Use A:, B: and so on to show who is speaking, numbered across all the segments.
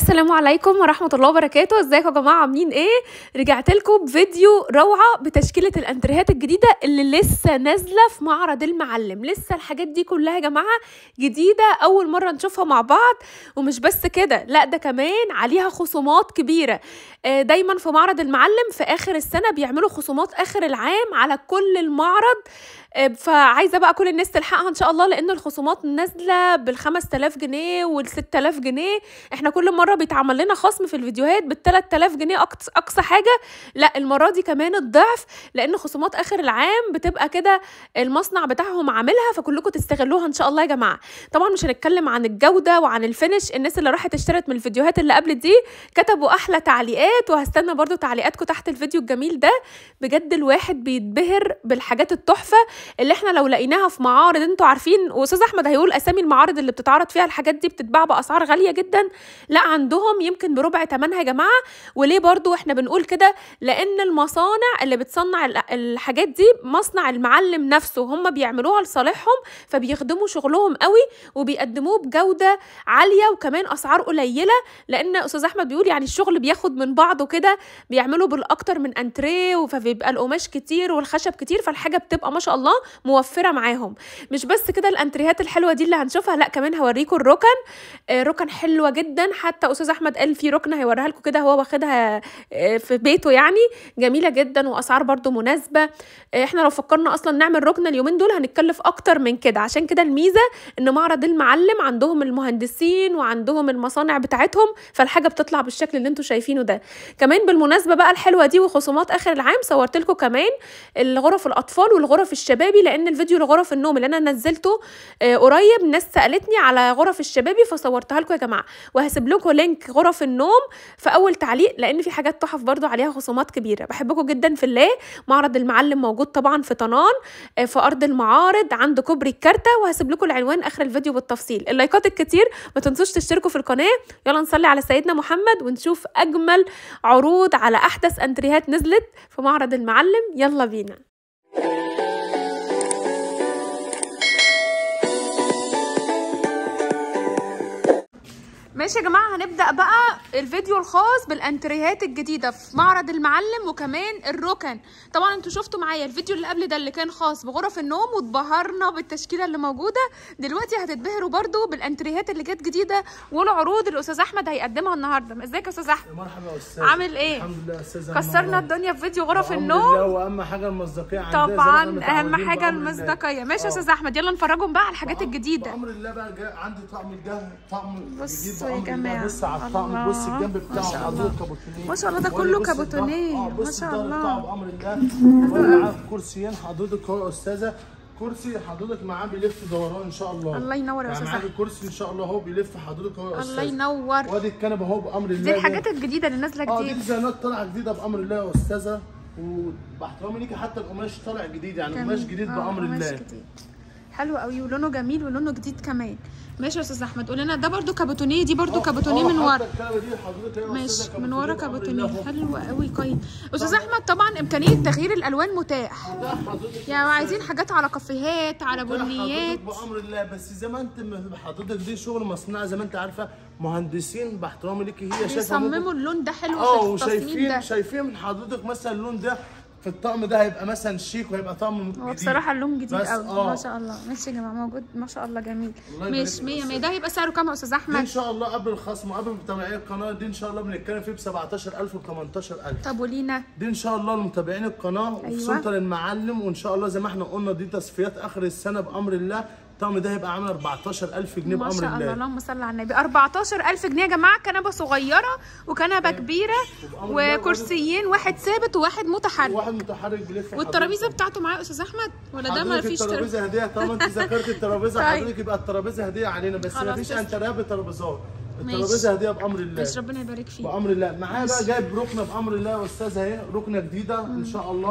A: السلام عليكم ورحمة الله وبركاته ازيكم يا جماعة عاملين ايه رجعت لكم بفيديو روعة بتشكيلة الانتريهات الجديدة اللي لسه نازلة في معرض المعلم لسه الحاجات دي كلها يا جماعة جديدة اول مرة نشوفها مع بعض ومش بس كده لا ده كمان عليها خصومات كبيرة آه، دايما في معرض المعلم في اخر السنة بيعملوا خصومات اخر العام على كل المعرض آه، فعايزه بقى كل الناس تلحقها ان شاء الله لان الخصومات نازله بال 5000 جنيه وال 6000 جنيه احنا كل مره بيتعمل لنا خصم في الفيديوهات بال 3000 جنيه أقص اقصى حاجه لا المره دي كمان الضعف لان خصومات اخر العام بتبقى كده المصنع بتاعهم عاملها فكلكم تستغلوها ان شاء الله يا جماعه طبعا مش هنتكلم عن الجوده وعن الفينش الناس اللي راحت اشترت من الفيديوهات اللي قبل دي كتبوا احلى تعليقات وهستنى برضو تعليقاتكم تحت الفيديو الجميل ده بجد الواحد بيتبهر بالحاجات التحفه اللي احنا لو لقيناها في معارض انتوا عارفين واستاذ احمد هيقول اسامي المعارض اللي بتتعرض فيها الحاجات دي بتتباع باسعار غاليه جدا لا عندهم يمكن بربع ثمنها يا جماعه وليه برضو احنا بنقول كده لان المصانع اللي بتصنع ال- الحاجات دي مصنع المعلم نفسه هم بيعملوها لصالحهم فبيخدموا شغلهم قوي وبيقدموه بجوده عاليه وكمان اسعار قليله لان استاذ احمد بيقول يعني الشغل بياخد من بعضه كده بيعملوا بالاكتر من انتريه فبيبقى القماش كتير والخشب كتير فالحاجه بتبقى ما شاء الله موفره معاهم مش بس كده الانتريهات الحلوه دي اللي هنشوفها لا كمان هوريكم الركن آه، ركن حلوه جدا حتى استاذ احمد قال في ركنه هيوريها لكم كده هو واخدها آه، في بيته يعني جميله جدا واسعار برضو مناسبه آه، احنا لو فكرنا اصلا نعمل ركنه اليومين دول هنتكلف اكتر من كده عشان كده الميزه ان معرض المعلم عندهم المهندسين وعندهم المصانع بتاعتهم فالحاجه بتطلع بالشكل اللي انتوا شايفينه ده كمان بالمناسبه بقى الحلوه دي وخصومات اخر العام صورت لكم كمان الغرف الاطفال والغرف الشبابي لان الفيديو لغرف النوم اللي انا نزلته آه، قريب ناس سالتني على غرف الشبابي فصورتها لكم يا جماعه وهسيب لكم لينك غرف النوم في اول تعليق لان في حاجات تحف برضو عليها خصومات كبيره بحبكم جدا في الله معرض المعلم موجود طبعا في طنان آه، في ارض المعارض عند كوبري الكارته وهسيب لكم العنوان اخر الفيديو بالتفصيل اللايكات الكتير ما تنسوش تشتركوا في القناه يلا نصلي على سيدنا محمد ونشوف اجمل عروض على احدث انتريهات نزلت في معرض المعلم يلا بينا ماشي يا جماعه هنبدا بقى الفيديو الخاص بالانتريهات الجديده في معرض المعلم وكمان الركن طبعا انتوا شفتوا معايا الفيديو اللي قبل ده اللي كان خاص بغرف النوم واتبهرنا بالتشكيله اللي موجوده دلوقتي هتتبهروا برضو بالانتريهات اللي جت جديده والعروض اللي استاذ احمد هيقدمها النهارده ازيك يا استاذ احمد
B: مرحبا يا استاذ
A: عامل ايه؟
B: الحمد لله يا استاذ
A: كسرنا الدنيا في فيديو غرف
B: بأمر
A: النوم
B: الله واهم حاجه المصداقيه عندنا زي ما
A: طبعا
B: احنا
A: اهم
B: متعودين
A: حاجه
B: بأمر الله.
A: المصداقيه ماشي يا
B: آه.
A: استاذ احمد يلا نفرجهم بقى على الحاجات الجديده
B: بامر الله بقى جاي عندي طقم الجه طقم
A: بصوا
B: جديد
A: يا
B: بامر الله
A: جماعة.
B: بص على الطقم
A: الله.
B: بص الجنب
A: ما شاء
B: بتاعه
A: الله.
B: عضو كابوتينيه
A: ما شاء الله ده
B: ولا
A: كله
B: بص الظهر.
A: كابوتونيه.
B: اه
A: ما
B: بص
A: شاء
B: الظهر
A: الله.
B: بتاعه بامر الله ومعاه كرسيين حضرتك اهو يا استاذه كرسي حضرتك معاه بيلف دوران ان شاء الله
A: الله ينور يا
B: يعني
A: أستاذ
B: معاك
A: أحمد.
B: الكرسي ان شاء الله اهو بيلف حضرتك اهو يا
A: الله
B: استاذه
A: ينور
B: وادي الكنبه اهو بامر الله
A: دي الحاجات الجديده اللي نازله
B: اه دي
A: جديد
B: ديزاينات طالعه جديده بامر الله يا استاذه وباحترامي ليكي حتى القماش طالع جديد يعني قماش جديد
A: آه،
B: بامر
A: قماش
B: الله
A: جديد. حلو قوي ولونه جميل ولونه جديد كمان ماشي يا استاذ احمد قول لنا ده برضو كابوتونيه دي برضو
B: آه،
A: كابوتونيه
B: آه،
A: من
B: حتى
A: ورا
B: الكنبه دي حضرتك اهي يا
A: ماشي
B: أستاذة
A: من ورا
B: كابوتونيه بأمر
A: كابوتونيه
B: الله
A: حلو قوي كويس استاذ احمد طبعا امكانيه تغيير الالوان متاح
B: ده حضرتك
A: يعني عايزين حاجات على كافيهات على
B: ده
A: بنيات
B: حضرتك بامر الله بس زي ما انت م- حضرتك دي شغل مصنع زي ما انت عارفه مهندسين باحترامي ليكي هي شايفه ممكن-
A: بيصمموا اللون ده حلو
B: اه
A: في التصميم
B: وشايفين
A: ده
B: شايفين من حضرتك مثلا اللون ده في الطقم ده هيبقى مثلا شيك وهيبقى طقم جديد
A: هو بصراحة اللون جديد
B: بس
A: قوي
B: آه.
A: ما شاء الله ماشي يا جماعة موجود ما شاء الله جميل
B: الله يبارك
A: ماشي
B: فيك
A: 100
B: يا
A: 100 ده هيبقى سعره كام يا استاذ
B: دي ان
A: احمد؟
B: شاء الله قبل الخصم وقبل متابعين القناه دي ان شاء الله بنتكلم فيه ب 17000 و 18000
A: طب ولينا
B: دي ان شاء الله لمتابعين القناه وفي
A: أيوة.
B: سلطه للمعلم وان شاء الله زي ما احنا قلنا دي تصفيات اخر السنه بامر الله الطقم ده هيبقى عامل 14000 جنيه
A: ما
B: بامر
A: شاء الله
B: الله
A: اللهم صل على النبي 14000 جنيه يا جماعة كنبة صغيرة وكنبة كبيرة
B: وبأمر الله
A: وكرسيين واحد ثابت وواحد متحرك
B: واحد متحرك بيلف
A: والترابيزة بتاعته معاه يا استاذ احمد ولا ده ما
B: حضرتك
A: فيش ترابيزة؟
B: الترابيزه هديه طالما انت ذكرت الترابيزه
A: طيب.
B: حضرتك يبقى الترابيزه هديه علينا بس
A: خلاص
B: ما فيش
A: تسلم.
B: انتريه بترابيزات
A: ماشي.
B: الترابيزه هديه بامر الله
A: ماشي ربنا يبارك فيك
B: بامر الله معايا بقى جايب ركنه بامر الله يا استاذ اهي ركنه جديده ان شاء الله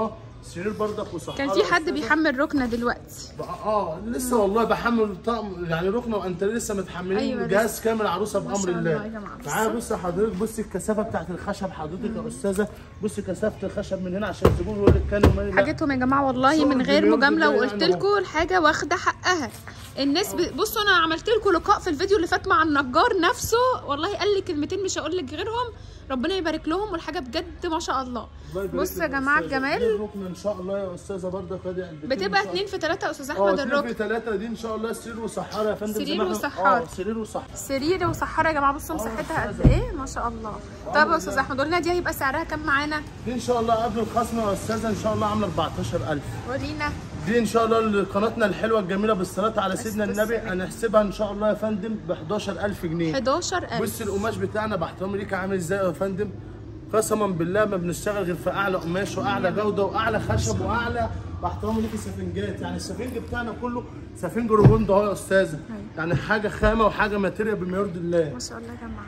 B: سرير برضك وصحارة
A: كان في حد
B: أستاذة.
A: بيحمل ركنه دلوقتي
B: بقى- اه لسه والله بحمل طقم يعني ركنه وانت لسه متحملين
A: أيوة
B: أيوة جهاز كامل عروسه
A: ما
B: بامر
A: شاء الله
B: الله
A: يا جماعة.
B: معايا بص حضرتك بص الكثافه بتاعت الخشب حضرتك يا استاذه بص كثافه الخشب من هنا عشان الزبون يقول لك كان وما لا.
A: حاجتهم يا جماعه والله
B: شغل
A: من غير
B: بمليون
A: مجامله
B: جنيه
A: وقلت
B: يعني
A: لكم الحاجه واخده حقها الناس ب... بصوا انا عملت لكم لقاء في الفيديو اللي فات مع النجار نفسه والله قال لي كلمتين مش هقول لك غيرهم ربنا يبارك لهم والحاجه بجد ما شاء الله
B: الله يبارك
A: بصوا يا
B: لك
A: جماعه
B: أستاذة.
A: الجمال
B: دي الركنه ان شاء الله يا استاذه برضك ادي علبتين إن
A: بتبقى
B: شاء
A: اتنين في تلاتة يا استاذ
B: اه
A: احمد
B: اتنين
A: الركن
B: في ثلاثة دي ان شاء الله سرير وصحارة يا فندم زي
A: سرير
B: ما احنا-
A: وصحارة.
B: اه سرير وصحارة
A: سرير وصحارة يا جماعه بصوا
B: آه،
A: مساحتها قد
B: أستاذة.
A: ايه ما شاء الله طب يا استاذ احمد قلنا دي هيبقى سعرها كام معانا
B: دي ان شاء الله قبل الخصم يا استاذه ان شاء الله عامله 14000
A: ورينا
B: دي ان شاء الله قناتنا الحلوه الجميله بالصلاه على
A: بس
B: سيدنا
A: بص
B: النبي
A: يا
B: هنحسبها ان شاء الله يا فندم ب 11000 جنيه
A: 11000
B: بص القماش بتاعنا باحترامي ليك عامل ازاي يا فندم قسما بالله ما بنشتغل غير في اعلى قماش واعلى جوده واعلى خشب واعلى باحترامي ليك سفنجات يعني السفنج بتاعنا كله سفنج روبوند اهو يا استاذه يعني حاجه خامه وحاجه ماتيريال بما يرضي الله
A: ما شاء الله يا جماعه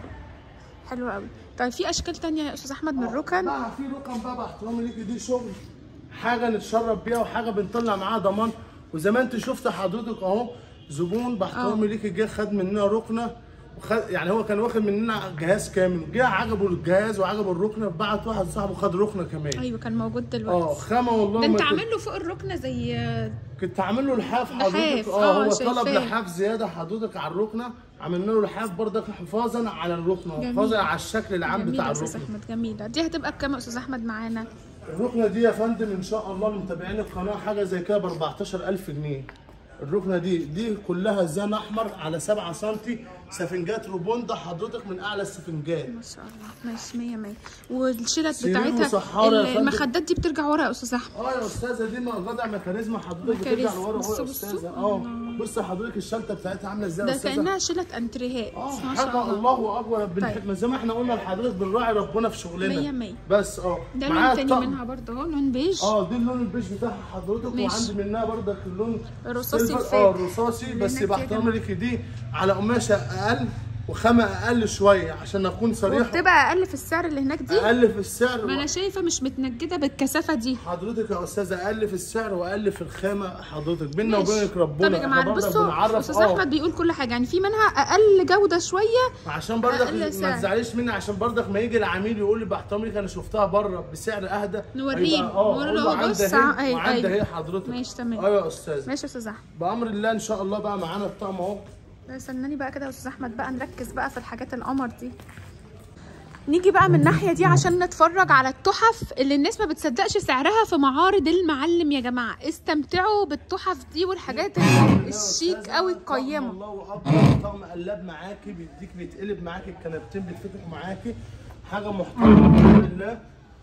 A: حلو قوي طيب في اشكال تانية يا استاذ احمد من الركن
B: بقى في رقم بقى باحترامي ليكي دي شغل حاجه نتشرب بيها وحاجه بنطلع معاها ضمان وزي ما انت شفت حضرتك اهو زبون باحترامي ليكي جه خد مننا ركنه وخد يعني هو كان واخد مننا جهاز كامل جه عجبه الجهاز وعجبه الركنه بعت واحد صاحبه خد ركنه كمان
A: ايوه كان موجود
B: اه
A: دلوقتي
B: خامه والله
A: ده انت
B: ما كنت-
A: عامل له فوق الركنه زي
B: كنت عامل له لحاف
A: لحاف،
B: حضرتك
A: اه،
B: اه هو
A: شايفاه.
B: طلب لحاف زياده حضرتك على الركنه عملنا له لحاف برضك حفاظا على الركنه
A: جميل.
B: حفاظا على الشكل العام
A: جميله
B: بتاع
A: يا استاذ
B: الركنه
A: احمد جميله دي هتبقى بكام يا استاذ احمد معانا
B: الركنه دي يا فندم ان شاء الله لمتابعين القناه حاجه زي كده ب 14000 جنيه الركنه دي دي كلها زان احمر على 7 سم سفنجات روبوندا حضرتك من اعلى السفنجات
A: ما شاء الله ماشي 100 100 والشلت
B: سرير
A: بتاعتها
B: وصحارة يا
A: ال-
B: فندم.
A: المخدات دي بترجع ورا يا استاذ احمد
B: اه يا استاذه دي جدع ميكانيزم حضرتك بترجع
A: ميكانيزم.
B: لورا اهو
A: بصوا
B: يا
A: بصوا.
B: استاذه اه بص حضرتك الشنطه بتاعتها عامله ازاي يا
A: ده
B: استاذه
A: كانها شلت انتريهات
B: اه
A: ما شاء
B: حاجه
A: الله
B: الله اكبر
A: طيب.
B: بنحب زي ما احنا قلنا لحضرتك بنراعي ربنا في شغلنا
A: مية مية.
B: بس اه
A: ده
B: معاها
A: لون تاني
B: الطقم.
A: منها برضه اهو لون بيج
B: اه دي اللون البيج بتاعها حضرتك
A: ماشي.
B: وعندي منها برضك اللون
A: الرصاصي
B: سيلفر.
A: الفاتح.
B: اه الرصاصي
A: اللي
B: بس
A: هناك كده.
B: باحترامي ليكي دي على قماشه اقل وخامه اقل شويه عشان اكون صريح
A: وبتبقى اقل في السعر اللي هناك دي
B: اقل في السعر
A: ما انا شايفه مش متنجده بالكثافه دي
B: حضرتك يا استاذه اقل في السعر واقل في الخامه حضرتك بينا
A: ماشي.
B: وبينك ربنا
A: طب يا جماعه
B: إحنا برضك
A: بصوا
B: بنعرف
A: استاذ
B: اه
A: احمد بيقول كل حاجه يعني في منها اقل جوده شويه
B: عشان برضك
A: أقل
B: ما
A: سعر.
B: تزعليش مني عشان برضك ما يجي العميل يقول لي باحترامي ليك انا شفتها بره بسعر اهدى
A: نوريه.
B: هيبقى- اه
A: نقول
B: أقول
A: له
B: له
A: أهو
B: عندها
A: بص،
B: اهي
A: أي-
B: وعندها
A: أي.
B: اهي حضرتك
A: ماشي تمام.
B: ايوه يا استاذ
A: ماشي يا استاذ احمد
B: بامر الله ان شاء الله بقى معانا الطقم اهو
A: لا استناني بقى كده يا استاذ احمد بقى نركز بقى في الحاجات القمر دي نيجي بقى من الناحيه دي عشان نتفرج على التحف اللي الناس ما بتصدقش سعرها في معارض المعلم يا جماعه استمتعوا بالتحف دي والحاجات ال- الشيك قوي القيمه
B: الله اكبر طقم قلاب معاكي بيديك بيتقلب معاكي الكنبتين بيتفتحوا معاكي حاجه محترمه باذن الله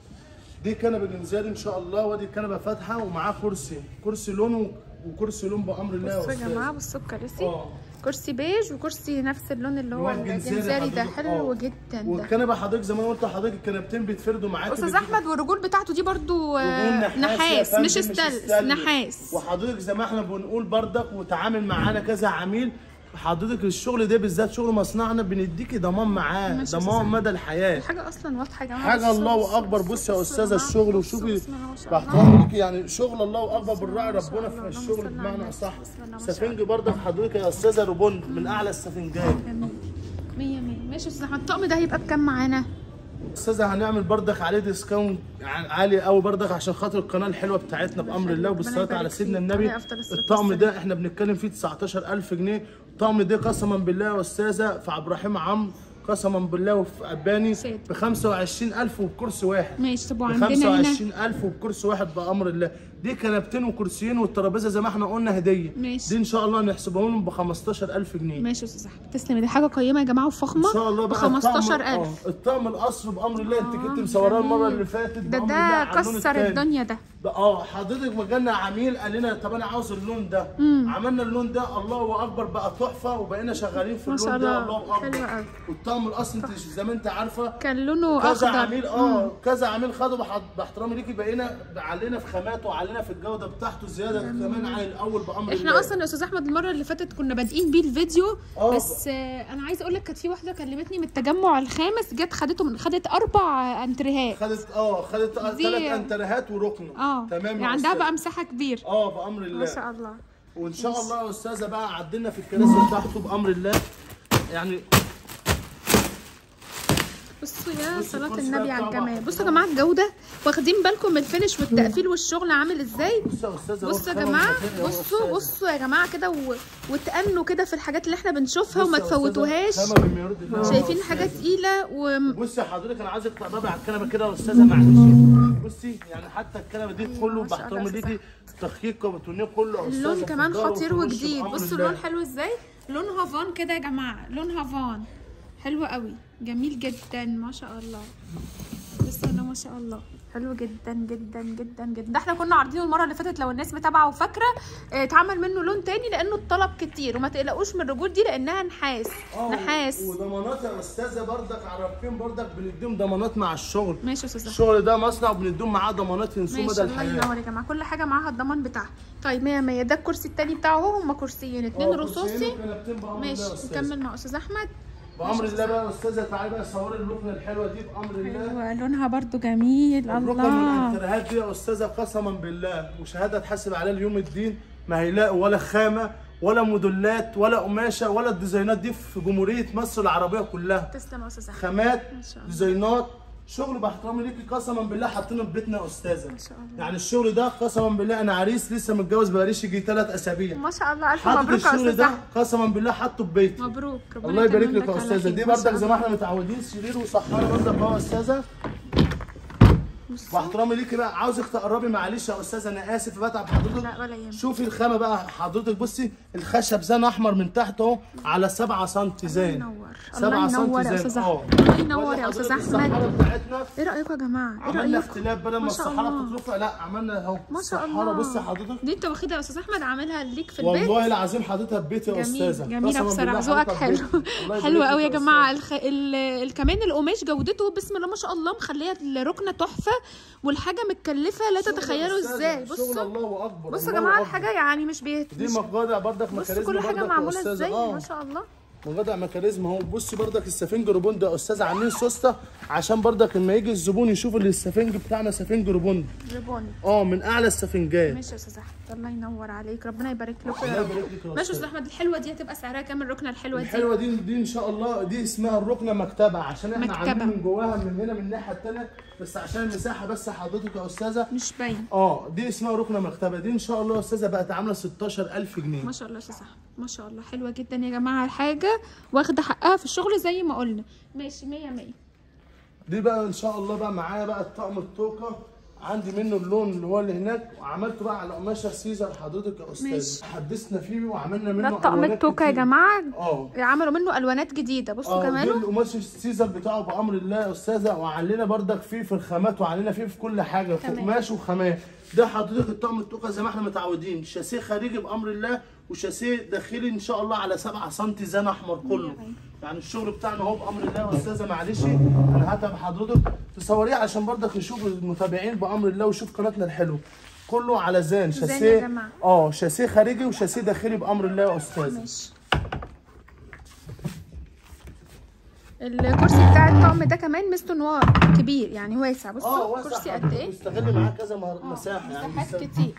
B: دي كنبه جنزيري ان شاء الله ودي كنبه فاتحه ومعاه كرسي كرسي لون وكرسي لون بامر الله
A: بصوا يا
B: أستاذ.
A: جماعه بصوا الكراسي
B: اه
A: كرسي بيج وكرسي نفس اللون اللي هو
B: اللي هو الجنزيري
A: الجنزاري ده
B: حضرتك.
A: حلو
B: آه.
A: جدا ده
B: والكنبه حضرتك زي ما أنا قلت لحضرتك الكنبتين بيتفردوا معاكي
A: استاذ
B: بيديك-
A: احمد والرجول بتاعته دي برضو آه،
B: رجول يا
A: نحاس
B: فندم،
A: مش استلس نحاس
B: وحضرتك زي ما احنا بنقول بردك وتعامل معانا كذا عميل حضرتك الشغل ده بالذات شغل مصنعنا بنديكي ضمان معاه
A: ماشي يا
B: ضمان
A: أستاذ.
B: مدى الحياه
A: حاجه اصلا واضحه يا جماعه
B: حاجه
A: بصوا-
B: الله
A: بصوا-
B: اكبر
A: بصوا-
B: بص يا
A: بصوا
B: استاذه
A: جماعة.
B: الشغل
A: بصوا
B: وشوفي
A: بسم الله ما شاء الله.
B: باحترام ليكي يعني شغل الله اكبر بالراعي
A: ما شاء
B: ربنا
A: الله.
B: في
A: اللهم
B: الشغل
A: صل على
B: بمعنى
A: النبي.
B: اصح
A: بسم الله ما شاء
B: سفنج برضك حضرتك يا استاذه روبون من اعلى السفنجات
A: جميل 100 100 ماشي يا استاذ احمد الطقم ده هيبقى بكام معانا؟
B: استاذه هنعمل بردك عليه ديسكاونت عالي قوي بردك عشان خاطر القناه الحلوه بتاعتنا بامر الله وبالصلاه
A: ربنا
B: على
A: يبارك
B: سيدنا
A: فيك.
B: النبي
A: عليه أفضل الصلاة
B: الطقم
A: والسلام.
B: ده احنا بنتكلم فيه 19000 جنيه الطقم ده قسما بالله يا استاذه في عبد الرحيم عمرو قسما بالله وفي اباني
A: سيد.
B: ب 25000 وبكرسي واحد
A: ماشي طب
B: ب
A: وعندنا هنا
B: 25000 وبكرسي واحد بامر الله دي كنبتين وكرسيين والترابيزه زي ما احنا قلنا هديه
A: ماشي.
B: دي ان شاء الله نحسبها لهم ب 15000 جنيه
A: ماشي يا استاذ احمد تسلمي دي حاجه قيمه يا جماعه وفخمه
B: ان شاء الله
A: ب
B: بقى الطقم-
A: 15000
B: آه، الطقم القصر بامر الله انت كنت
A: آه،
B: مصوراه المره
A: جميل.
B: اللي فاتت
A: ده
B: بأمر
A: ده
B: الله على اللون
A: كسر
B: التاني.
A: الدنيا ده
B: بقى- اه حضرتك ما جالنا عميل قال لنا طب انا عاوز اللون ده عملنا اللون ده الله اكبر بقى تحفه وبقينا شغالين في
A: ما شاء
B: اللون ده
A: الله.
B: الله اكبر
A: حلو قوي.
B: والطقم طقم الاصل انت زي ما انت عارفه
A: كان لونه
B: كذا
A: اخضر
B: عميل اه كذا عميل خده بح- باحترامي ليكي بقينا علينا في خاماته وعلينا في الجوده بتاعته زياده كمان عن الاول بامر
A: احنا
B: الله.
A: اصلا يا استاذ احمد المره اللي فاتت كنا بادئين بيه الفيديو
B: اه.
A: بس آه، انا عايزه اقول لك كانت في واحده كلمتني من التجمع الخامس جت خدته من خدت اربع انتريهات
B: خدت اه خدت
A: دي-
B: ثلاث انترهات وركن
A: اه
B: تمام
A: يعني
B: يا
A: عندها
B: أستاذ.
A: بقى مساحه كبيره
B: اه بامر
A: ما
B: الله
A: شاء الله
B: وان شاء الله يا استاذه بقى عدلنا في الكراسي بتاعته بامر الله يعني
A: بصوا يا
B: بصوا
A: صلاة
B: الكرسي
A: النبي
B: بقى
A: على
B: بتاعه
A: الجمال
B: بقى.
A: بصوا يا جماعة الجودة واخدين بالكم من الفينش والتقفيل والشغل عامل ازاي
B: بصوا يا استاذه
A: بصوا يا
B: أهو
A: جماعة
B: الخامة المكانية أهو يا
A: بصوا
B: أستاذة.
A: بصوا يا جماعة كده و... وتأنوا كده في الحاجات اللي احنا بنشوفها
B: بصوا
A: وما
B: يا أستاذة،
A: تفوتوهاش
B: خامة من يرد الله يا
A: شايفين
B: أستاذة.
A: حاجة تقيلة و...
B: بصي يا حضرتك انا عايزك تقربي على الكنبه كده يا استاذه معلش بصي يعني حتى الكنبه دي كله
A: ما شاء الله
B: باحترامي
A: يا
B: ليكي تخييق وبتونيه كله يا
A: اللون
B: أستاذة،
A: كمان
B: في الدار
A: خطير
B: وفي الوش
A: وجديد
B: بأمر
A: بصوا
B: الله.
A: اللون حلو ازاي لون هافان كده يا جماعة لون هافان حلو قوي جميل جدا ما شاء الله بسم الله ما شاء الله حلو جدا جدا جدا جدا ده احنا كنا عارضينه المره اللي فاتت لو الناس متابعه وفاكره اه، اتعمل منه لون تاني لانه الطلب كتير وما تقلقوش من الرجول دي لانها نحاس
B: آه،
A: نحاس
B: وضمانات يا استاذه بردك عرفين بردك بنديهم ضمانات مع الشغل
A: ماشي يا استاذ أحمد.
B: الشغل ده مصنع وبنديهم معاه ضمانات ينسوا
A: ماشي
B: مدى
A: الله
B: الحياه
A: ينور يا جماعه كل حاجه معاها الضمان بتاعها طيب 100 100 ده الكرسي التاني بتاعه اهو هما كرسيين اتنين
B: آه،
A: رصاصي
B: كرسيين وكنبتين بأمر الله يا
A: ماشي
B: أستاذة.
A: نكمل مع استاذ احمد
B: بامر الله بقى يا استاذه تعالي بقى صوري اللقمه الحلوه دي بامر الله
A: ايوه لونها برضو جميل
B: الركن
A: الله
B: والانترهات دي يا استاذه قسما بالله وشهاده تحاسب عليها اليوم الدين ما هيلاقوا ولا خامه ولا موديلات ولا قماشه ولا الديزاينات دي في جمهوريه مصر العربيه كلها
A: تسلم يا استاذ احمد
B: خامات
A: ما شاء الله.
B: ديزاينات شغل باحترامي ليكي قسما بالله حاطينه في بيتنا يا استاذه
A: ما شاء الله.
B: يعني الشغل ده قسما بالله انا عريس لسه متجوز بقاليش يجي ثلاث اسابيع
A: ما شاء الله الف
B: حاطط
A: مبروك يا
B: الشغل
A: استاذ
B: ده
A: احمد
B: قسما بالله حاطه في بيتي
A: مبروك ربنا
B: الله يبارك
A: يتمم
B: لك يا
A: على
B: استاذه
A: خير.
B: دي
A: ما شاء
B: بردك زي ما
A: الله.
B: احنا متعودين سرير وصحانه بردك اهو يا استاذه
A: بصوا.
B: واحترامي ليكي بقى عاوزك تقربي معلش يا استاذه انا اسف بتعب حضرتك
A: لا ولا يهمك
B: شوفي الخامه بقى حضرتك بصي الخشب زان احمر من تحت اهو على 7 سم زان
A: ينور.
B: 7
A: الله
B: سم
A: ينور يا
B: زان
A: أستاذ
B: اه
A: أحمد. الله ينور يا
B: وادي
A: أستاذ
B: حضرتك
A: أحمد.
B: الصحارة بتاعتنا
A: ايه رايكم يا جماعه ايه
B: عملنا
A: رايكم
B: اختلاف بدل ما
A: ما شاء
B: الصحارى
A: الله.
B: بتترفع لا عملنا اهو
A: ما شاء
B: الصحارى
A: الله
B: بصي حضرتك
A: دي انت واخدها يا استاذ احمد عاملها ليك في البيت
B: والله العظيم حضرتها في بيتي يا
A: جميل
B: استاذه
A: جميله
B: قسماً بالله
A: بصراحه ذوقك
B: حضرتها في
A: حلو
B: بيتي. الله يبارك
A: حلو
B: لك
A: قوي يا
B: أستاذة.
A: جماعه الخ... ال... ال... كمان القماش جودته بسم الله ما شاء الله مخليه الركنه تحفه والحاجه متكلفه لا
B: شغل
A: تتخيلوا
B: يا أستاذة،
A: ازاي
B: شغل
A: بصوا
B: الله اكبر
A: بصوا يا
B: الله
A: جماعه
B: أكبر.
A: الحاجه يعني مش بيت
B: دي
A: مش...
B: مقاطع بردك
A: بصوا
B: ميكانيزم
A: كل حاجه
B: بردك يا
A: معموله
B: أستاذة.
A: ازاي
B: آه.
A: ما شاء الله
B: مجدع ميكانيزم اهو بصي بردك السفنج روبوند يا استاذ عاملين سوسته عشان بردك لما يجي الزبون يشوف ان السفنج بتاعنا سفنج روبوند
A: ريبون
B: اه من اعلى السفنجات
A: ماشي يا استاذ احمد الله ينور عليك ربنا يبارك لكم
B: الله
A: يا رب
B: يبارك لك يا
A: ماشي يا
B: أستاذ.
A: استاذ احمد الحلوه دي هتبقى سعرها كام الركنه الحلوه دي
B: الحلوه دي دي ان شاء الله دي اسمها الركنه مكتبه عشان احنا
A: مكتبة.
B: عاملين من جواها من هنا من الناحيه الثانيه بس عشان المساحه بس حضرتك يا استاذه
A: مش باين
B: اه دي اسمها ركنه مكتبه دي ان شاء الله يا استاذه بقت عامله 16000 جنيه
A: ما شاء الله يا استاذ احمد ما شاء الله حلوه جدا يا جماعه الحاجه واخده حقها في الشغل زي ما قلنا ماشي 100 100
B: دي بقى ان شاء الله بقى معايا بقى الطقم التوكه عندي منه اللون اللي هو اللي هناك وعملته بقى على قماشه سيزر حضرتك يا استاذ
A: ماشي.
B: حدثنا فيه وعملنا منه
A: ده الطقم
B: ألوانات
A: التوكه يا
B: كتير.
A: جماعه
B: اه
A: عملوا منه الوانات جديده بصوا
B: اه دي
A: كماله
B: القماش السيزر بتاعه بامر الله يا استاذه وعلينا بردك فيه في الخامات وعلينا فيه في كل حاجه في
A: تمام.
B: قماش وخامات ده حضرتك الطقم التوكه زي ما احنا متعودين شاسيه خارجي بامر الله وشاسيه داخلي ان شاء الله على 7 سم زان احمر كله
A: مية مية.
B: يعني الشغل بتاعنا اهو بامر الله يا استاذه معلش انا هتعب حضرتك تصوريه عشان بردك يشوف المتابعين بامر الله ويشوف قناتنا الحلوه كله على زان
A: زان يا
B: شاسيه
A: جماعة.
B: اه شاسيه خارجي وشاسيه داخلي بامر الله يا استاذه
A: ماشي الكرسي بتاع الطقم ده كمان ميزته ان هو كبير يعني واسع
B: اه
A: بصوا
B: واسع
A: كرسي قد
B: حضرتك
A: ايه
B: بيستغل معاه كذا مه- مساحه يعني
A: مساحات
B: بيستغل-
A: كتير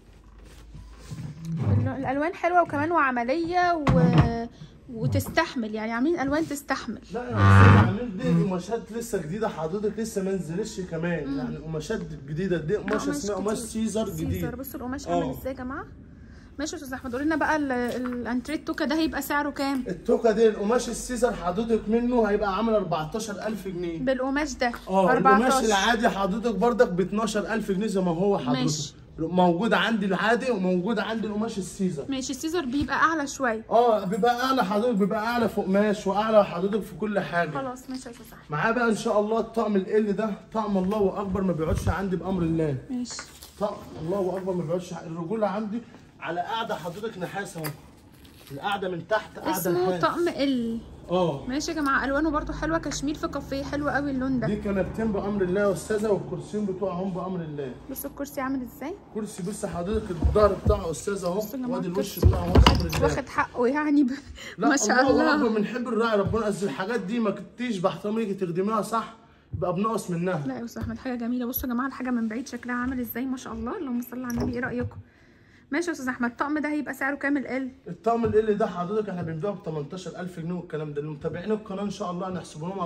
A: ال- الالوان حلوه وكمان وعمليه و... وتستحمل يعني عاملين الوان تستحمل
B: لا يا استاذ عامل دي قماشات لسه جديده حضرتك لسه ما نزلتش كمان يعني قماشات جديده دي قماشه اسمها قماش
A: كتير.
B: سيزر
A: سيزر
B: جديد
A: بصوا القماش
B: اه.
A: عامل ازاي يا جماعه ماشي يا استاذ احمد قول لنا بقى ال- الانتريه التوكه ده هيبقى سعره كام
B: التوكه دي القماش السيزر حضرتك منه هيبقى عامل 14000 جنيه
A: بالقماش ده
B: اه القماش
A: 14
B: العادي حضرتك بردك ب 12000 جنيه زي ما هو حضرتك
A: ماشي.
B: موجود عندي العادي وموجود عندي القماش السيزر
A: ماشي السيزر بيبقى اعلى شويه
B: اه بيبقى اعلى حضرتك بيبقى اعلى في قماش واعلى حضرتك في كل حاجه
A: خلاص ماشي يا استاذ احمد
B: معاه بقى ان شاء الله الطقم ال ده طقم الله اكبر ما بيقعدش عندي بامر الله
A: ماشي
B: طقم الله اكبر ما بيقعدش الرجوله عندي على قاعده حضرتك نحاس اهو القاعده من تحت قاعده
A: اسمه
B: نحاس
A: طقم ال
B: اه
A: ماشي يا جماعه الوانه برضو حلوه كشمير في كافيه حلو قوي اللون ده
B: دي كنبتين بامر الله يا استاذه والكرسيين بتوعهم بامر الله
A: بصوا الكرسي عامل ازاي
B: كرسي بص حضرتك الظهر بتاعه يا استاذه اهو
A: بصوا يا جماعه
B: وادي الوش
A: الكرسي
B: بتاعه اهو بامر الله
A: واخد حقه يعني ب...
B: لا
A: ما شاء
B: الله اكبر
A: الله
B: بنحب الراعي ربنا قصدي الحاجات دي ما كنتيش باحترامي ليكي تخدميها صح يبقى بنقص منها
A: لا يا استاذ احمد حاجه جميله بصوا يا جماعه الحاجه من بعيد شكلها عامل ازاي ما شاء الله اللهم صل على النبي ايه رايكم ماشي يا استاذ احمد الطقم ده هيبقى سعره كام ال
B: الطقم ال ده حضرتك احنا بنبيعه ب 18000 جنيه والكلام ده اللي متابعين القناه ان شاء الله هنحسبه لهم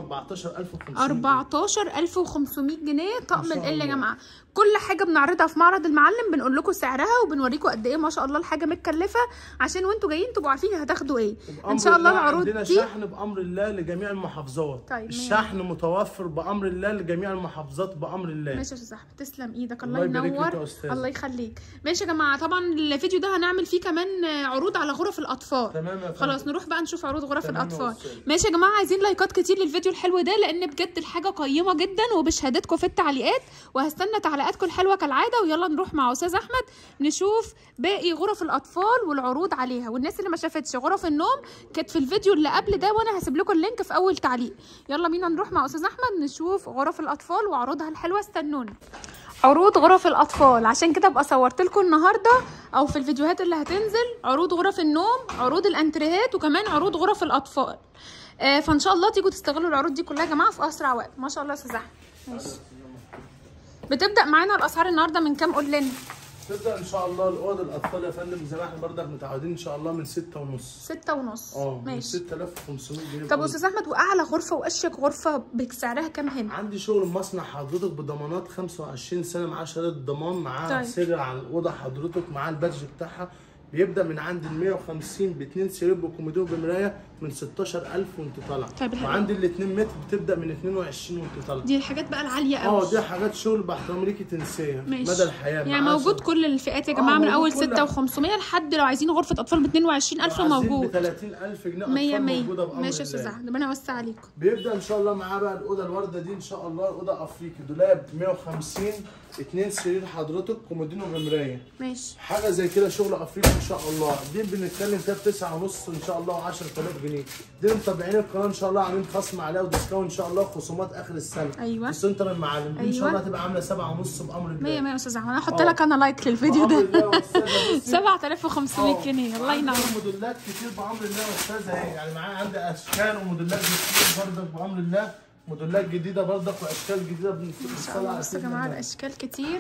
B: 14500
A: 14500 جنيه طقم
B: ما شاء
A: ال يا
B: الله.
A: جماعه كل حاجه بنعرضها في معرض المعلم بنقول لكم سعرها وبنوريكم قد ايه ما شاء الله الحاجه متكلفه عشان وانتوا جايين تبقوا عارفين هتاخدوا ايه ان
B: بأمر
A: شاء الله العروض
B: عندنا
A: دي
B: شحن بامر الله لجميع المحافظات
A: طيب، مية.
B: الشحن متوفر بامر الله لجميع المحافظات بامر الله
A: ماشي يا استاذ احمد تسلم ايدك
B: الله
A: الله
B: يبارك لك يا
A: ينور
B: أستاذة.
A: الله يخليك ماشي يا جماعه طبعا الفيديو ده هنعمل فيه كمان آه، عروض على غرف الاطفال
B: تمام يا فندم.
A: خلاص نروح بقى نشوف عروض غرف
B: تمام يا
A: الاطفال
B: أستاذ.
A: ماشي يا جماعه عايزين لايكات كتير للفيديو الحلو ده لان بجد الحاجه قيمه جدا وبشهادتكم في التعليقات وهستنى تعليقاتكم الحلوه كالعاده ويلا نروح مع استاذ احمد نشوف باقي غرف الاطفال والعروض عليها والناس اللي ما شافتش غرف النوم كانت في الفيديو اللي قبل ده وانا هسيب لكم اللينك في اول تعليق يلا بينا نروح مع استاذ احمد نشوف غرف الاطفال وعروضها الحلوه استنونا عروض غرف الاطفال عشان كده ابقى صورت لكم النهارده او في الفيديوهات اللي هتنزل عروض غرف النوم عروض الانتريهات وكمان عروض غرف الاطفال آه فان شاء الله تيجوا تستغلوا العروض دي كلها يا جماعه في اسرع وقت ما شاء الله يا استاذ احمد ماشي بتبدا معانا الاسعار النهارده من كام قول لنا
B: تبدا ان شاء الله الاوض الاطفال يا فندم زي ما احنا برضك متعودين ان شاء الله من 6 ونص
A: ستة ونص
B: اه من
A: ماشي
B: 6500 جنيه
A: طب
B: بأوضة.
A: استاذ احمد واعلى غرفه واشيك غرفه بسعرها كام هنا
B: عندي شغل مصنع حضرتك بضمانات 25 سنه معاه شهاده ضمان معاه
A: طيب.
B: سر على الاوضه حضرتك معاه البادج بتاعها بيبدا من عند ال 150 باتنين سرير بكوميدو بمرايه من 16000 وانت طالع
A: طيب الحلو.
B: وعندي ال 2 متر بتبدا من 22 وانت طالع
A: دي الحاجات بقى العاليه قوي
B: اه دي حاجات شغل باحترام ليكي تنسيها
A: ماشي
B: مدى الحياه
A: يعني
B: معاه
A: موجود
B: شغل.
A: كل الفئات يا
B: آه،
A: جماعه من
B: موجود
A: اول
B: كلها.
A: 6 و500 لحد لو عايزين غرفه اطفال ب 22000 موجود
B: ب 30000 جنيه
A: 100
B: أطفال
A: 100
B: موجودة بأمر
A: ماشي يا استاذ
B: الله.
A: احمد ربنا يوسع عليكم
B: بيبدا ان شاء الله معاه بقى الاوضه الورده دي ان شاء الله اوضه افريقي دولاب 150 اتنين سرير حضرتك كومودينو بمرايه
A: ماشي
B: حاجه زي كده شغل افريقي ان شاء الله دي بنتكلم فيها بتسعة ونص ان شاء الله و10000 جنيه دي متابعين القناه ان شاء الله عاملين خصم عليها وديسكاونت ان شاء الله خصومات اخر السنه
A: أيوة.
B: في سنتر المعالم دي ان شاء
A: أيوة.
B: الله هتبقى عامله سبعة ونص بامر الله
A: 100 100 يا استاذ احمد انا هحط
B: آه.
A: لك انا لايك للفيديو
B: بأمر
A: ده
B: الله يا أستاذة بصي.
A: 7500
B: آه.
A: جنيه الله
B: عندنا
A: ينور
B: موديلات كتير بامر الله يا استاذه اهي يعني معايا عندي اشكال وموديلات كتير برضك بامر الله موديلات جديده برضك واشكال جديده
A: ما شاء الله بصوا يا جماعه الاشكال كتير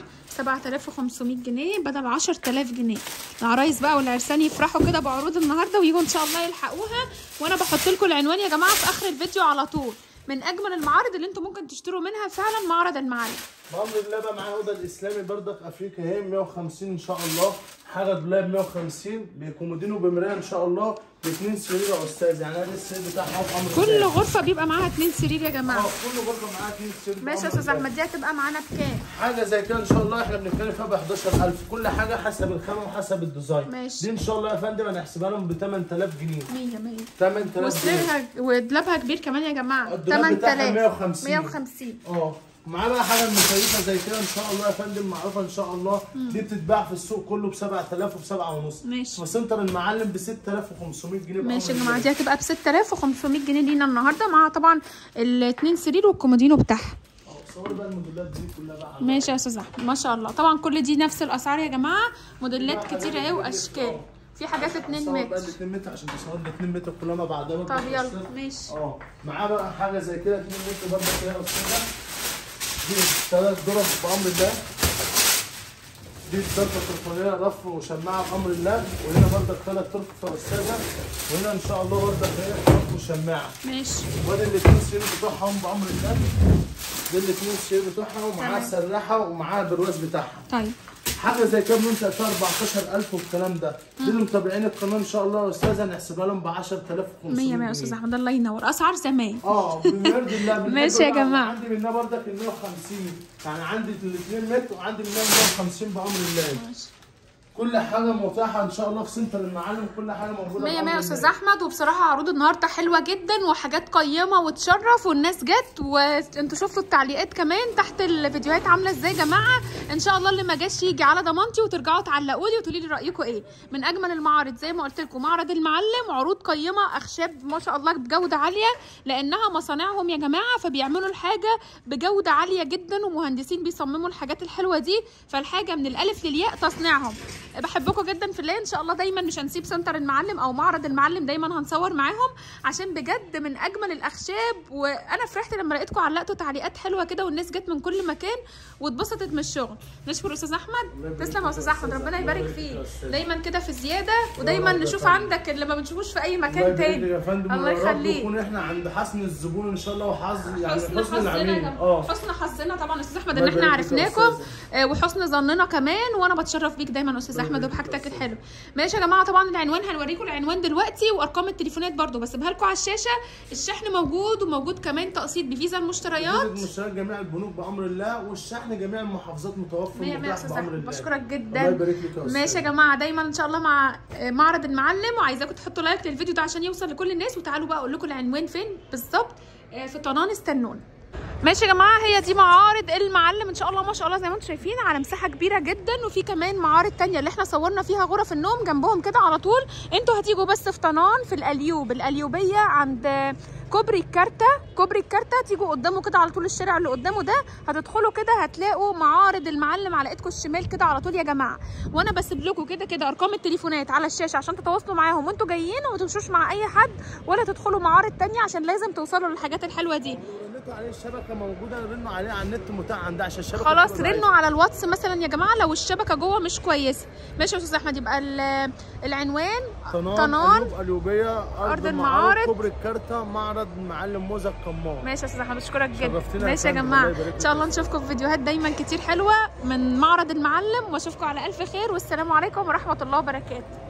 A: 7500 جنيه بدل 10000 جنيه العرايس بقى والعرسان يفرحوا كده بعروض النهارده ويجوا ان شاء الله يلحقوها وانا بحط لكم العنوان يا جماعه في اخر الفيديو على طول من اجمل المعارض اللي انتم ممكن تشتروا منها فعلا معرض المعالم
B: بامر الله بقى معايا اوضه الاسلامي برضك افريقيا اهي 150 ان شاء الله حاجه دولاب 150 بكومودينو بمرايه ان شاء الله باثنين سرير يا استاذ يعني انا السرير بتاعها بامر
A: كل
B: الله.
A: غرفه بيبقى معاها اتنين سرير يا
B: اه
A: جماعه
B: كل غرفه معاها اثنين سرير
A: ماشي يا
B: بأمر
A: استاذ
B: الله.
A: احمد دي هتبقى معانا بكام
B: حاجه زي كده ان شاء الله احنا بنتكلم فيها ب 11000 كل حاجه حسب الخامه وحسب الديزاين
A: ماشي.
B: دي ان شاء الله يا فندم هنحسبها لهم ب 8000 جنيه
A: 100 100
B: 8000 جنيه
A: وسريرها ودولابها كبير كمان يا جماعه
B: الدولاب بتاعها
A: 8000
B: 150.
A: 150
B: اه معاه بقى حاجه مشرفه زي كده ان شاء الله يا فندم معروفه ان شاء الله دي بتتباع في السوق كله ب 7000 وب 7 ونص
A: ماشي.
B: في سنتر المعلم ب 6500 جنيه
A: ماشي يا
B: بأمر
A: جماعه
B: الله.
A: دي هتبقى ب 6500 جنيه لينا النهارده مع طبعا الاثنين سرير والكومودينو بتاعها
B: اه صور بقى الموديلات دي كلها بقى على-
A: ماشي يا استاذ احمد ما شاء الله طبعا كل دي نفس الاسعار يا جماعه موديلات
B: حاجات
A: كتير اهي
B: كتير
A: واشكال
B: اه.
A: في حاجات 2
B: صور بقى
A: متر
B: ال 2 متر عشان تصور ال 2 متر كلها مع بعضها برضه
A: طب
B: يا
A: يلا
B: أستاذ.
A: ماشي
B: اه معاه بقى حاجه زي كده 2 متر برضه كده يا استاذه دي ثلاث درج بامر الله دي ضربة تليفونية رف وشماعة بأمر الله وهنا برضك ثلاث ترفة يا أستاذة وهنا إن شاء الله برضك هنا رف وشماعة
A: ماشي
B: وادي الاثنين سرير بتوعهم بأمر الله دي الاثنين سرير بتوعها ومعاها
A: تمام.
B: سراحة ومعاها البرواز بتاعها
A: طيب
B: حاجه زي كده بننشأ فيها 14000 والكلام ده دي اللي متابعين القناه ان شاء الله يا استاذه هنحسبها لهم ب 10500
A: 100 100 يا استاذ احمد الله ينور اسعار زمان
B: اه بنرضي الله بنحب
A: ماشي يا
B: الله.
A: جماعة.
B: عندي منها برضك ال 150 يعني عندي ال 2 متر وعندي منها 150 بامر الله
A: ماشي
B: كل حاجه متاحه ان شاء الله في سنتر المعلم كل حاجه موجوده
A: مية
B: بأمر
A: مية يا
B: الله.
A: استاذ احمد وبصراحه عروض النهارده حلوه جدا وحاجات قيمه وتشرف والناس جت وانتوا شفتوا التعليقات كمان تحت الفيديوهات عامله ازاي يا جماعه ان شاء الله اللي ما جاش يجي على ضمانتي وترجعوا تعلقوا لي وتقولوا لي رايكم ايه من اجمل المعارض زي ما قلت لكم معرض المعلم عروض قيمه اخشاب ما شاء الله بجوده عاليه لانها مصانعهم يا جماعه فبيعملوا الحاجه بجوده عاليه جدا ومهندسين بيصمموا الحاجات الحلوه دي فالحاجه من الالف للياء تصنيعهم بحبكم جدا في الله ان شاء الله دايما مش هنسيب سنتر المعلم او معرض المعلم دايما هنصور معاهم عشان بجد من اجمل الاخشاب وانا فرحت لما لقيتكم علقتوا تعليقات حلوه كده والناس جت من كل مكان واتبسطت من الشغل نشكر استاذ
B: الله
A: احمد
B: يبارك
A: تسلم يا
B: فيك
A: استاذ
B: يا
A: احمد
B: أستاذ
A: ربنا
B: أحمد.
A: يبارك
B: الله يبارك
A: فيه
B: يا أستاذ.
A: دايما كده في زياده ودايما
B: الله
A: نشوف
B: يبارك.
A: عندك اللي ما بنشوفوش في اي
B: الله
A: مكان
B: يبارك لك
A: تاني
B: يا فندم
A: الله
B: ويا رب
A: يخليك
B: نكون احنا عند حسن الزبون ان شاء الله وحظ يعني
A: حسن
B: حسن
A: حظنا يا
B: العميل
A: جماعة.
B: اه
A: حسن حظنا طبعا استاذ احمد
B: الله
A: ان احنا
B: يبارك فيك يا
A: عرفناكم
B: أستاذ.
A: آه، وحسن ظننا كمان وانا بتشرف بيك دايما استاذ
B: الله
A: احمد
B: يبارك فيك يا
A: وبحاجتك
B: أستاذ.
A: الحلوه ماشي يا جماعه طبعا العنوان هنوريكم العنوان دلوقتي وارقام التليفونات برضو بسيبها لكم على الشاشه الشحن موجود وموجود كمان تقسيط بفيزا المشتريات
B: وجود مشتريات جميع البنوك بامر الله والشحن جميع المحافظات متوفر
A: مية مية يا
B: ومتاح
A: استاذ
B: بامر
A: احمد
B: الله
A: بشكرك
B: الله
A: جدا
B: يبارك لك يا
A: ماشي يا
B: أستاذ.
A: جماعه دايما ان شاء الله مع آه، معرض المعلم وعايزاكم تحطوا لايك للفيديو ده عشان يوصل لكل الناس وتعالوا بقى اقول لكم العنوان فين بالظبط آه، في طنان استنونا ماشي يا جماعه هي دي معارض المعلم ان شاء الله ما شاء الله زي ما انتم شايفين على مساحه كبيره جدا وفي كمان معارض تانية اللي احنا صورنا فيها غرف النوم جنبهم كده على طول انتوا هتيجوا بس في طنان في الاليوب الاليوبيه عند كوبري الكارتة كوبري الكارتة تيجوا قدامه كده على طول الشارع اللي قدامه ده هتدخلوا كده هتلاقوا معارض المعلم على ايدكم الشمال كده على طول يا جماعه وانا بسيب لكم كده كده ارقام التليفونات على الشاشه عشان تتواصلوا معاهم وانتوا جايين وما تمشوش مع اي حد ولا تدخلوا معارض تانية عشان لازم توصلوا للحاجات الحلوه دي
B: رنيتوا عليه الشبكه موجوده رنوا عليه على النت متاح عندها عشان الشبكه
A: خلاص
B: تكون
A: رنوا على الواتس مثلا يا جماعه لو الشبكه جوه مش كويسه ماشي يا استاذ احمد يبقى ال- العنوان
B: طنان
A: طنان
B: أيوب اليوبيه
A: أرض
B: ارض
A: المعارض.
B: المعارض كوبري الكارتة معرض معلم موزة القمار
A: ماشي يا استاذ احمد اشكرك جدا
B: شرفتنا يا
A: ماشي يا
B: فندم،
A: جماعه
B: الله يبارك
A: ان شاء
B: لك.
A: الله نشوفكم في فيديوهات دايما كتير حلوه من معرض المعلم واشوفكم على الف خير والسلام عليكم ورحمه الله وبركاته